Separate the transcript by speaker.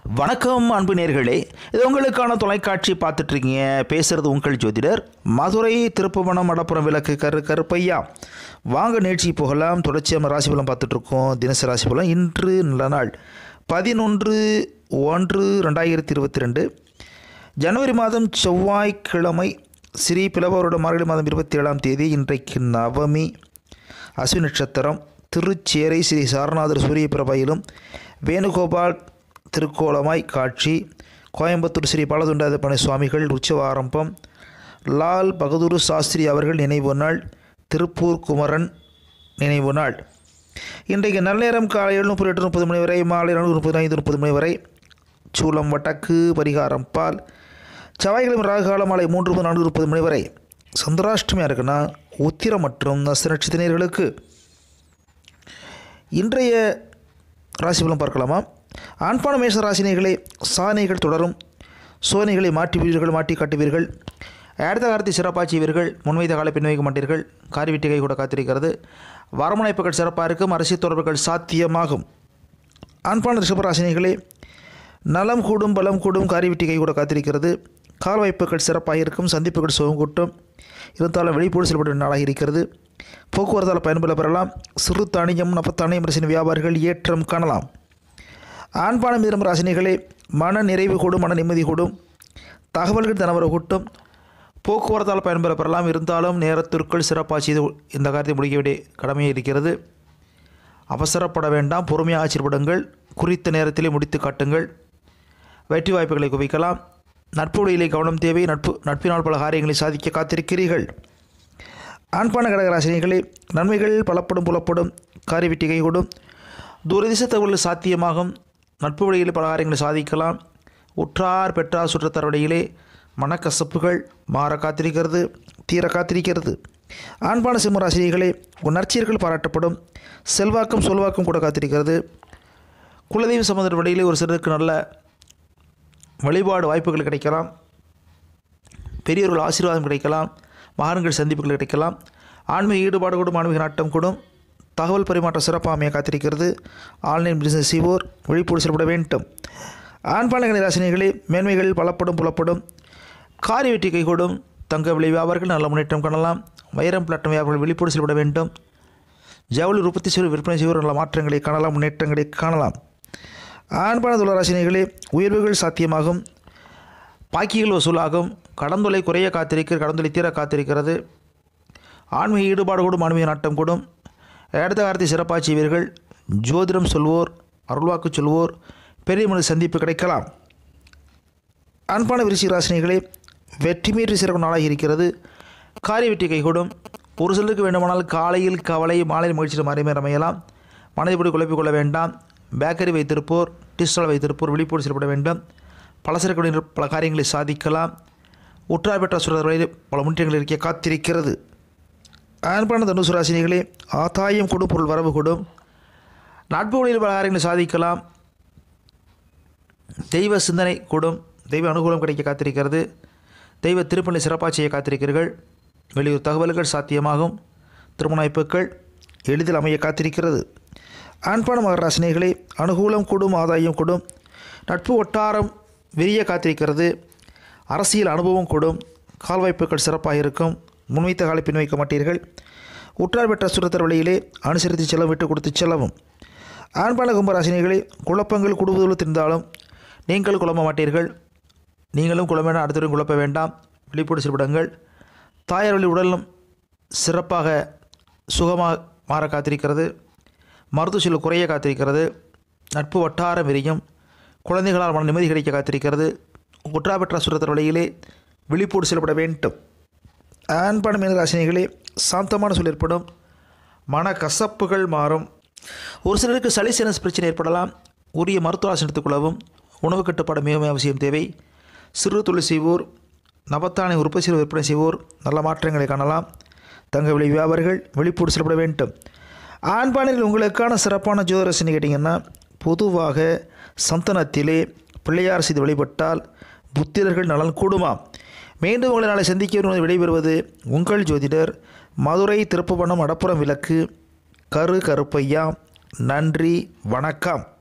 Speaker 1: வணக்கம் அன்பு நேர்களே இது உங்களுக்கான தொலைக்காட்சி பார்த்துட்டு இருக்கீங்க பேசுறது உங்கள் ஜோதிடர் மதுரை திருப்புவனம் மடப்புறம் விளக்கு கரு கருப்பையா வாங்க நிகழ்ச்சி போகலாம் தொடர்ச்சியாக ராசி பலம் பார்த்துட்டு இருக்கோம் தினசரி ராசி பலம் இன்று நல்ல நாள் பதினொன்று ஒன்று ரெண்டாயிரத்தி இருபத்தி ரெண்டு ஜனவரி மாதம் செவ்வாய்க்கிழமை ஸ்ரீ பிளவரோட மார்கழி மாதம் இருபத்தி ஏழாம் தேதி இன்றைக்கு நவமி அஸ்வினி நட்சத்திரம் திருச்சேரை ஸ்ரீ சாரநாதர் சூரிய பிரபையிலும் வேணுகோபால் திருக்கோலமாய் காட்சி கோயம்புத்தூர் ஸ்ரீ பாலதுண்டாதபணி சுவாமிகள் உற்சவ ஆரம்பம் லால் பகதூர் சாஸ்திரி அவர்கள் நினைவு நாள் திருப்பூர் குமரன் நினைவு நாள் இன்றைக்கு நல்நேரம் காலை ஏழு முப்பது எட்டு முப்பது மணி வரை மாலை நானூறு முப்பது ஐந்து முப்பது மணி வரை சூலம் வடக்கு பரிகாரம் பால் செவ்வாய்க்கிழமை ராகுகால மாலை மூன்று முப்பது நான்கு முப்பது மணி வரை சந்திராஷ்டமியாக இருக்குன்னா உத்திரம் மற்றும் நஸ்த நட்சத்திரர்களுக்கு இன்றைய ராசி பலன் பார்க்கலாமா ஆண்பான மேஷ ராசினிகளே சாதனைகள் தொடரும் சோதனைகளை மாற்றுவீர்கள் மாட்டி காட்டுவீர்கள் அடுத்த காலத்தை சிறப்பாக செய்வீர்கள் முன்வைத்த காலை பின் வைக்க மாட்டீர்கள் காரி வெட்டி கை கூட காத்திருக்கிறது வரமுனைப்புகள் சிறப்பாக இருக்கும் அரசியல் தொடர்புகள் சாத்தியமாகும் ஆண்பான ரிஷபராசினிகளே நலம் கூடும் பலம் கூடும் காரி வெட்டி கை கூட காத்திருக்கிறது கால் வாய்ப்புகள் சிறப்பாக இருக்கும் சந்திப்புகள் சுகம் கூட்டும் இருந்தாலும் வெளிப்போடு செயல்படும் நாளாக இருக்கிறது போக்குவரத்தால் பயன்பெற பெறலாம் சிறு தானியம் நப்பத்தானியம் ரசின வியாபாரிகள் ஏற்றம் காணலாம் ஆண்பான மீதம் ராசினிகளே மன நிறைவு கூடும் மன நிம்மதி கூடும் தகவல்கள் தனவர கூட்டும் போக்குவரத்தால் பயன்பெற பெறலாம் இருந்தாலும் நேரத்திற்குள் சிறப்பாக செய்து இந்த காரியத்தை முடிக்க வேண்டிய கடமை இருக்கிறது அவசரப்பட வேண்டாம் பொறுமையாக ஆச்சரியப்படுங்கள் குறித்த நேரத்திலே முடித்து காட்டுங்கள் வெற்றி வாய்ப்புகளை குவிக்கலாம் நட்பு வழியிலே கவனம் தேவை நட்பு நட்பினால் பல காரியங்களை சாதிக்க காத்திருக்கிறீர்கள் ஆண்பான கடகராசினிகளே நன்மைகள் பலப்படும் புலப்படும் காரி வெட்டி கைகூடும் தூரதிச தகவல்கள் சாத்தியமாகும் நட்பு வழியில் பல காரியங்களை சாதிக்கலாம் உற்றார் பெற்றார் சுற்றத்தார் வழியிலே மனக்கசப்புகள் மாற காத்திருக்கிறது தீர காத்திருக்கிறது ஆண்பான சிம்மராசினிகளே உணர்ச்சியர்கள் பாராட்டப்படும் செல்வாக்கும் சொல்வாக்கும் கூட காத்திருக்கிறது குலதெய்வ சம்பந்த வழியிலே ஒரு சிலருக்கு நல்ல வழிபாடு வாய்ப்புகள் கிடைக்கலாம் பெரியவர்கள் ஆசீர்வாதம் கிடைக்கலாம் மகான்கள் சந்திப்புகள் கிடைக்கலாம் ஆன்மீக ஈடுபாடு கூடும் ஆன்மீக நாட்டம் கூடும் தகவல் பரிமாற்றம் சிறப்பாக அமைய காத்திருக்கிறது ஆன்லைன் பிசினஸ் செய்வோர் விழிப்போடு செயல்பட வேண்டும் ஆண்பாளர்களின் ராசினிகளே மேன்மைகள் பலப்படும் புலப்படும் காரி வெற்றி கைகூடும் தங்க விலை வியாபாரிகள் நல்ல முன்னேற்றம் காணலாம் வைரம் பிளாட்டம் வியாபாரிகள் விழிப்போடு செயல்பட வேண்டும் ஜவுளி உற்பத்தி செய்வோர் விற்பனை செய்வோர் நல்ல மாற்றங்களை காணலாம் முன்னேற்றங்களை காணலாம் ஆண்பான துளராசினிகளே உயர்வுகள் சாத்தியமாகும் பாக்கிகள் வசூலாகும் கடந்தொலை குறைய காத்திருக்கிற கடந்தொலை தீர காத்திருக்கிறது ஆன்மீக ஈடுபாடு கூடும் ஆன்மீக நாட்டம் கூடும் அடுத்த காலத்தை சிறப்பாக செய்வீர்கள் ஜோதிடம் சொல்வோர் அருள்வாக்கு சொல்வோர் பெரிய மனித சந்திப்பு கிடைக்கலாம் அன்பான விருச்சிக ராசினிகளே வெற்றி மீறி சிறக்கும் நாளாக இருக்கிறது காரிய வெற்றி கைகூடும் ஒரு சிலருக்கு வேண்டுமானால் காலையில் கவலை மாலையில் முயற்சியில் மாறிமே அமையலாம் மனதைப்படி குழப்பிக் கொள்ள வேண்டாம் பேக்கரி வைத்திருப்போர் டீ ஸ்டால் வைத்திருப்போர் விழிப்போடு செயல்பட வேண்டும் பலசரக்கு பல காரியங்களை சாதிக்கலாம் உற்றார் பெற்ற சுரர்களில் பல முன்னேற்றங்கள் இருக்க காத்திருக்கிறது அன்பான தனுசு ராசினிகளே ஆதாயம் கொடும் பொருள் வரவு கொடும் நட்பு வழியில் பல காரியங்களை சாதிக்கலாம் தெய்வ சிந்தனை கூடும் தெய்வ அனுகூலம் கிடைக்க காத்திருக்கிறது தெய்வ திருப்பணி சிறப்பாக செய்ய காத்திருக்கிறீர்கள் வெளியூர் தகவல்கள் சாத்தியமாகும் திருமண வாய்ப்புகள் எளிதில் அமைய காத்திருக்கிறது ஆண்பான மகராசினிகளே அனுகூலம் கூடும் ஆதாயம் கூடும் நட்பு வட்டாரம் விரிய காத்திருக்கிறது அரசியல் அனுபவம் கூடும் கால்வாய்ப்புகள் சிறப்பாக இருக்கும் முன்வைத்த காலை பின் வைக்க மாட்டீர்கள் உற்றார் பெற்ற சுரத்தர் வழியிலே அனுசரித்து செல்ல விட்டு கொடுத்து செல்லவும் ஆண்பான கும்பராசினிகளே குழப்பங்கள் குடும்பத்தில் இருந்தாலும் நீங்கள் குழம்ப மாட்டீர்கள் நீங்களும் குழம்பின அடுத்தவரும் குழப்ப வேண்டாம் விழிப்போடு செயல்படுங்கள் தாயார் வழி உடலும் சிறப்பாக சுகமாக மாற காத்திருக்கிறது மருத்துவ செல்வ குறைய காத்திருக்கிறது நட்பு வட்டாரம் விரியும் குழந்தைகளால் மன நிம்மதி கிடைக்க காத்திருக்கிறது குற்றா பெற்ற சுரத்தர் வழியிலே விழிப்போடு செயல்பட வேண்டும் ஆண்பான மீனராசினிகளே சாந்தமான சூழல் ஏற்படும் மன கசப்புகள் மாறும் ஒரு சிலருக்கு சளி சினஸ் பிரச்சனை ஏற்படலாம் உரிய மருத்துவ ஆசனம் எடுத்துக்கொள்ளவும் உணவு கட்டுப்பாடு மிகவும் அவசியம் தேவை சிறு தொழில் செய்வோர் நபத்தானை உற்பத்தி செய்வோர் விற்பனை செய்வோர் நல்ல மாற்றங்களை காணலாம் தங்க விலை வியாபாரிகள் விழிப்போடு செயல்பட வேண்டும் ஆண்பானில் உங்களுக்கான சிறப்பான ஜோதிரசனை கேட்டிங்கன்னா பொதுவாக சந்தனத்திலே பிள்ளையார் செய்து வழிபட்டால் புத்திரர்கள் நலன் கூடுமாம் மீண்டும் உங்களை நாளை சந்திக்க விடைபெறுவது உங்கள் ஜோதிடர் மதுரை திருப்புவனம் அடப்புறம் விளக்கு கரு கருப்பையா நன்றி வணக்கம்